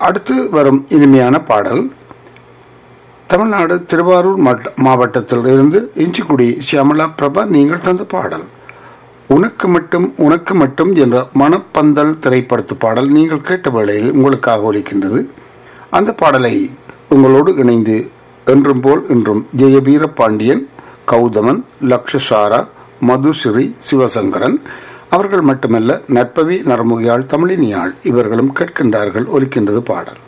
அடுத்து வரும் இனிமையான பாடல் தமிழ்நாடு திருவாரூர் மாவட்ட- மாவட்டத்தில் இருந்து இஞ்சிக்குடி சியாமலா பிரபா நீங்கள் தந்த பாடல் உனக்கு மட்டும் உனக்கு மட்டும் என்ற மணப்பந்தல் திரைப்படத்து பாடல் நீங்கள் கேட்ட வேளையில் உங்களுக்காக ஒலிக்கின்றது அந்த பாடலை உங்களோடு இணைந்து என்றும் போல் இன்றும் ஜெயவீர பாண்டியன் கௌதமன் லக்ஷசாரா மதுஸ்ரீ சிவசங்கரன் அவர்கள் மட்டுமல்ல நட்பவி நரமுகியாள் தமிழினியாள் இவர்களும் கேட்கின்றார்கள் ஒலிக்கின்றது பாடல்